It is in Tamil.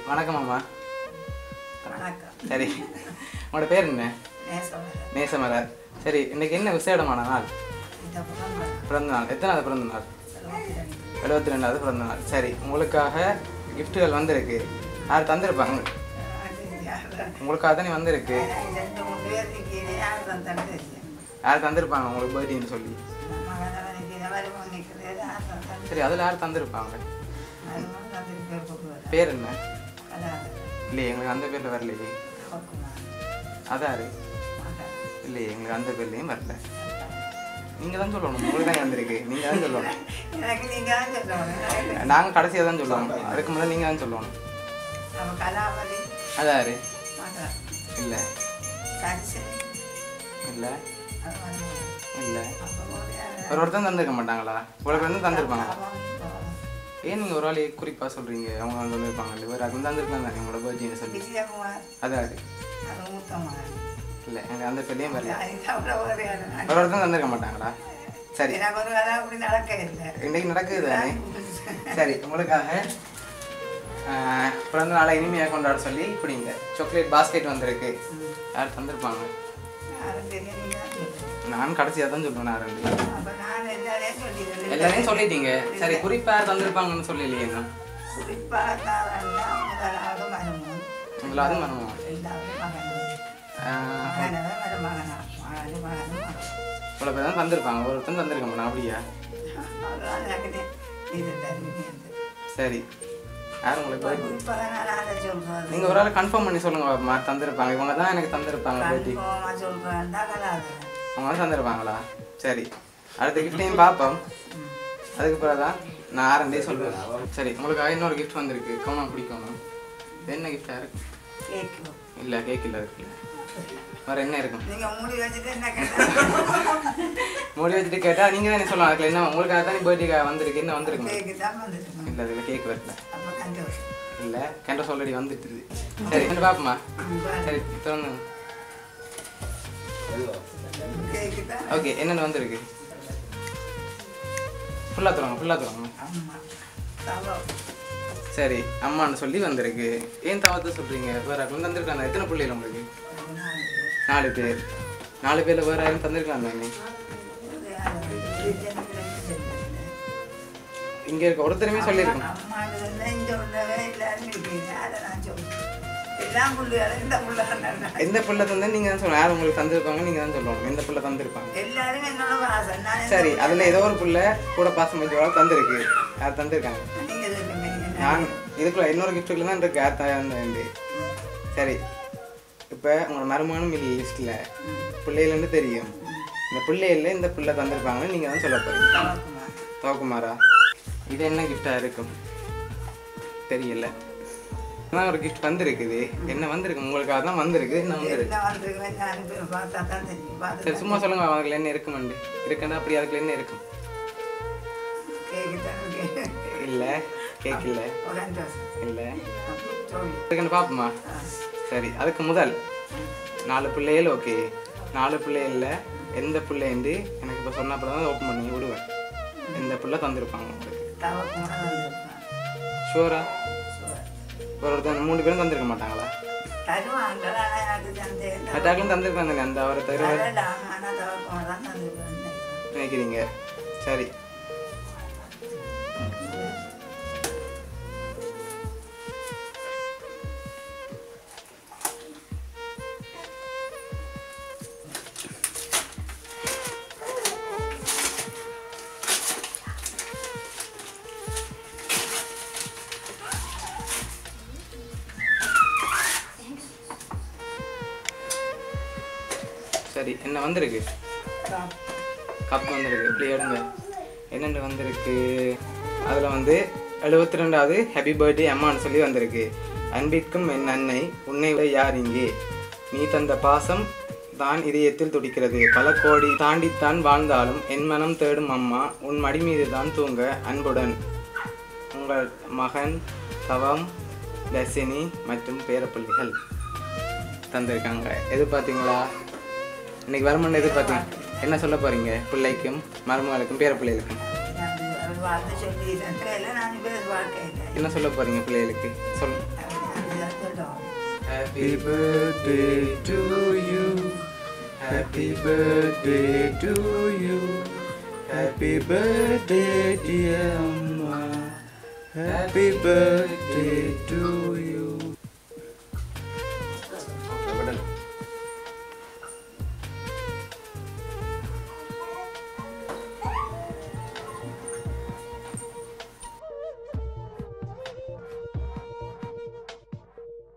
வணக்கம் அம்மா வணக்கம் சரி உங்களோட பேர் என்ன நேசவரன் நேசமலர் சரி இன்னைக்கு என்ன விசேடமான நாள் இந்த புறம் பிறந்த நாள் எத்தனாவது பிறந்த நாள் செல்வத்தி ரெண்டு எழுபத்தி ரெண்டாவது பிறந்த நாள் சரி உங்களுக்காக கிஃப்ட்டுகள் வந்திருக்கு யார் தந்திருப்பாங்க உங்களுக்காக தானே வந்திருக்கு ரெண்டு மூணு பேர் நிற்கிறேன் யார் தந்தாலும் தெரியும் யார் தந்திருப்பாங்க உங்களுக்கு பர்த்டேன்னு சொல்லி மகன் நிற்கிற வருமானம் நிற்கிறது யார் தந்தாலும் சரி அதில் யார் தந்திருப்பாங்க வருமானம் தந்துட்டு பேர் கொடுக்குவார் பேர் என்ன கலாது இல்லையே எங்களுக்கு அந்த பேரில் வரலையே அவக்குமார் அதாரு மகன் இல்லையே எங்களுக்கு அந்த பேர்லையும் வரல நீங்கள் தான் சொல்லணும் உங்களுக்கு தான் வந்திருக்கு நீங்கள் தான் சொல்லணும் எனக்கு நீங்கள் தான் சொல்லணும் நாங்கள் கடைசியாக தான் சொல்லுவோம் அதுக்கு முன்னாடி நீங்கள் தான் சொல்லணும் நம்ம கலாவதி அதாரு மகன் இல்லை கரிசனி இல்லை அது வந்து இல்லை அப்போ ஒரு ஒரு ஒருத்தன் தந்திருக்க மாட்டாங்களா உங்களுக்கு வந்து தந்திருப்பாங்க அவன் ஏன் நீங்கள் ஒரு ஆள் குறிப்பாக சொல்கிறீங்க அவங்க வந்து வந்திருப்பாங்க இல்லை வேறு அது தந்திருக்கலாம் தானே உங்களோட பர்த்டேன்னு சொல்லி விஜயகுமார் அதாரு அது மூத்த மகன் இல்லை எனக்கு அந்த பேர்லையும் வரல அது அவ்வளோ ஒரு ஆளு. ஒரு ஒருத்தன் தந்திருக்க மாட்டாங்களா சரி எனக்கு ஒரு வேலை அப்படி நடக்க இல்லை இன்னைக்கு நடக்குது தானே சரி உங்களுக்காக ஆஹ், பிறந்த நாளை இனிமையாக கொண்டாட சொல்லி இப்படிங்க சாக்லேட் பாஸ்கெட் வந்திருக்கு யார் தந்திருப்பாங்க யாரும் தெரியும் நீங்க தான் சொல்லணும். நான் கடைசியாக தான் சொல்லுவேன் நான் ரெண்டு அப்ப நான் எல்லாரையும் சொல்லிடுறேன். எல்லாரையும் சொல்லிட்டீங்க சரி குறிப்பாக யார் தந்திருப்பாங்கன்னு சொல்லலையே இன்னும் குறிப்பாக நான் வேண்டாம், முதலாவது மருமகன். முதலாவது மருமகன். ரெண்டாவது மகன். ஆஹ், மகனவன் மருமகனா. மகனு மகனும் மகன். இவ்வளோ பேர் தான் தந்திருப்பாங்க ஒருத்தன் தந்திருக்க மாட்டான் அப்படியா அவ்வளவுதான் எனக்கு தெ- இது தெரியும். சரி யார் உங்களுக்கு birthday? குறிப்பாக நான் அதை சொல்றது. நீங்கள் ஒரு ஆள் கன்ஃபார்ம் பண்ணி சொல்லுங்க பாப்பா, தந்திருப்பாங்க இவங்க தான் எனக்கு தந்திருப்பாங்க பேட்டி கன்ஃபார்மா சொல்றேன்டா கலாதரன். அவங்க தான் தந்திருப்பாங்களா சரி அடுத்த கிஃப்டையும் பார்ப்போம் அதுக்கு பிறகு தான் நான் ஆரண்டே சொல்லுவேன் சரி உங்களுக்காக இன்னொரு கிஃப்ட் வந்திருக்கு கவனம் பிடிக்கணும் இது என்ன கிஃப்டாக இருக்கு கேக்கு. இல்லை கேக் இல்லை இருக்குல்ல வேறு என்ன இருக்கும் நீங்க மூடி வச்சுட்டு என்ன கேட்டா மூடி வச்சுட்டு கேட்டால் நீங்கள் தான் என்ன சொல்லலாம் அதுக்கு என்ன உங்களுக்காக தான் பர்த்டே வந்திருக்கு என்ன வந்திருக்கு கேக்கு தான் வந்துட்டு இல்லை அதில் கேக் வரல அப்ப சந்தோஷம் இல்லை கேண்டோஸ் ஆல்ரெடி வந்துட்டுது சரி என்ன பார்ப்போமா சரி திறந்து கேக்கு தான் ஓகே என்னென்ன வந்திருக்கு ஃபுல்லாக தருவாங்க ஃபுல்லாக தருவாங்க அம்மா தவம் சரி அம்மான்னு சொல்லி வந்திருக்கு ஏன் தவத்தை சொல்கிறீங்க வேறு யாரும் தந்திருக்காங்க எத்தனை பிள்ளைகள் உங்களுக்கு நாலு பேர் நாலு பேரில் வேறு யாரும் தந்திருக்காங்க தானே இங்கே இருக்க ஒருத்தருமே சொல்லியிருக்கோம் எந்த பிள்ளை தந்தா நீங்கள் தான் சொல்லணும் யார் உங்களுக்கு தந்திருப்பாங்க நீங்கள் தான் சொல்லணும் எந்த பிள்ளை தந்திருப்பாங்க எல்லாரும் என்னோட வாசல் நான் சரி அதில் ஏதோ ஒரு பிள்ளை கூட பாசம் வச்சவங்க தந்திருக்கு யார் தந்திருக்காங்க நீங்க சொல்லுங்க நீங்க நான் இதுக்குள்ள இன்னொரு கிஃப்ட்டுக்குள்ள தான் இருக்கு யார் தாயா வேண்டி சரி இப்போ உங்களோட மருமகனும் இல்லை லிஸ்ட்டில் பிள்ளைகள்னு தெரியும் இந்த பிள்ளைகளில் இந்த பிள்ளை தந்திருப்பாங்கன்னு நீங்கள் தான் சொல்ல போகிறீங்க தவக்குமா தோக்குமாரா இது என்ன கிஃப்டாக இருக்கும் தெரியல ஆனால் ஒரு கிஃப்ட் வந்திருக்குது என்ன வந்திருக்கு உங்களுக்காக தான் வந்திருக்கு என்ன வந்திருக்கு என்ன வந்திருக்கிறேன் நான் இப்ப பார்த்தா தான் தெரியும் சரி பார்த்து சும்மா சொல்லுங்க அதுல என்ன இருக்குமெண்டு இருக்குன்னா அப்படி அதுக்குள்ள என்ன இருக்கும் கேக்கு தான் இருக்கு. இல்லை கேக் இல்லை ஒரு அஞ்சு வருஷம் இல்லை சொல்லி இருக்குன்னு பார்ப்போமா சரி அதுக்கு முதல் நாலு பிள்ளைகள் ஓகே நாலு பிள்ளைகளில் எந்த பிள்ளைண்டு எனக்கு இப்போ சொன்ன அப்புறம் தான் ஓப்பன் பண்ணி விடுவேன் எந்த பிள்ளை தந்திருப்பாங்க உங்களுக்கு தவக்குமா வந்திருப்பான் ஷூரா ஒரு ஒருத்தர் மூணு பேரும் தந்திருக்க மாட்டாங்களா தருவாங்க ஆனால் எனக்கு சந்தேகம் தான். அட்டாக்களும் தந்திருப்பாங்க தானே அந்த அவரை தருவ தரலாம் ஆனால் தவக்குமா தான் தந்திருப்பான்னு நினைக்கிறேன். நினைக்கிறீங்க சரி சரி என்ன வந்திருக்கு கப் வந்திருக்கு இப்படி எடுங்க என்னென்ன வந்திருக்கு அதில் வந்து எழுபத்தி ரெண்டாவது ஹாப்பி பர்த்டே அம்மான்னு சொல்லி வந்திருக்கு அன்பிற்கும் என் அன்னை உன்னை விட யார் இங்கே நீ தந்த பாசம் தான் இதயத்தில் துடிக்கிறது பல கோடி தாண்டித்தான் வாழ்ந்தாலும் என் மனம் தேடும் அம்மா உன் மடி மீது தான் தூங்க அன்புடன் உங்கள் மகன் தவம் தசினி மற்றும் பேரப்பிள்ளைகள் தந்திருக்காங்க எதிர்பார்த்தீங்களா இன்னைக்கு வருமானம் எதிர்பார்த்தீங்க என்ன சொல்ல போறீங்க பிள்ளைக்கும் மருமகளுக்கும் பேரப்பிள்ளைகளுக்கும் நான் ஒரு வார்த்தை சொல்லி இல்லை நான் பேர் வாழ்க்கை இல்லை என்ன சொல்ல போறீங்க பிள்ளைகளுக்கு சொல் நான் dog. Happy birthday to you. Happy birthday to you. Happy birthday, dear Amma. Happy birthday to you.